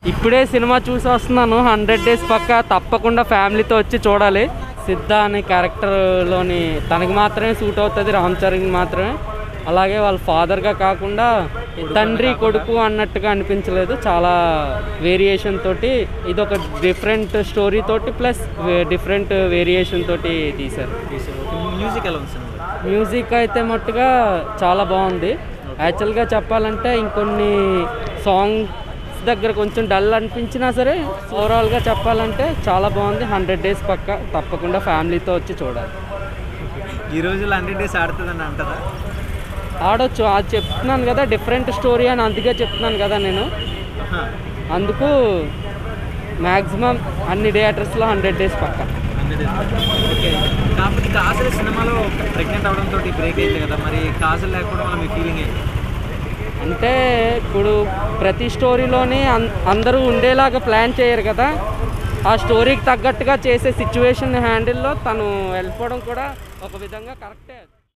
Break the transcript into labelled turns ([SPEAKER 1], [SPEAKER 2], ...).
[SPEAKER 1] ఇప్పుడే సినిమా చూసి వస్తున్నాను హండ్రెడ్ డేస్ పక్క తప్పకుండా ఫ్యామిలీతో వచ్చి చూడాలి సిద్ధ అనే క్యారెక్టర్లోని తనకి మాత్రమే సూట్ అవుతుంది రామ్ చరణ్ మాత్రమే అలాగే వాళ్ళ ఫాదర్గా కాకుండా తండ్రి కొడుకు అన్నట్టుగా అనిపించలేదు చాలా వేరియేషన్ తోటి ఇది ఒక డిఫరెంట్ స్టోరీ తోటి ప్లస్ డిఫరెంట్ వేరియేషన్ తోటి తీశారు
[SPEAKER 2] మ్యూజిక్ ఎలా ఉంది సినిమా
[SPEAKER 1] మ్యూజిక్ అయితే మట్టుగా చాలా బాగుంది యాక్చువల్గా చెప్పాలంటే ఇంకొన్ని సాంగ్స్ దగ్గర కొంచెం డల్ అనిపించినా సరే ఓవరాల్గా చెప్పాలంటే చాలా బాగుంది హండ్రెడ్ డేస్ పక్క తప్పకుండా ఫ్యామిలీతో వచ్చి చూడాలి
[SPEAKER 2] ఈ రోజుల్లో హండ్రెడ్ డేస్ ఆడుతుందని అంటారా
[SPEAKER 1] ఆడొచ్చు అది చెప్తున్నాను కదా డిఫరెంట్ స్టోరీ అని అందుకే చెప్తున్నాను కదా నేను
[SPEAKER 2] ఆహా.
[SPEAKER 1] అందుకు మ్యాక్సిమం అన్ని థియేటర్స్లో హండ్రెడ్ డేస్ పక్క
[SPEAKER 2] 100 days. ఓకే కాకపోతే కాజల్ సినిమాలో ప్రెగ్నెంట్ అవడంతో బ్రేక్ అయింది కదా మరి కాజల్ లేకపోవడం వల్ల మీ ఫీలింగ్ ఏంటి
[SPEAKER 1] అంటే ఇప్పుడు ప్రతి స్టోరీలోని అన్- అందరూ ఉండేలాగా ప్లాన్ చేయరు కదా ఆ స్టోరీకి తగ్గట్టుగా చేసే సిచ్యువేషన్ హ్యాండిల్లో తను వెళ్ళిపోవడం కూడా ఒక విధంగా కరెక్టే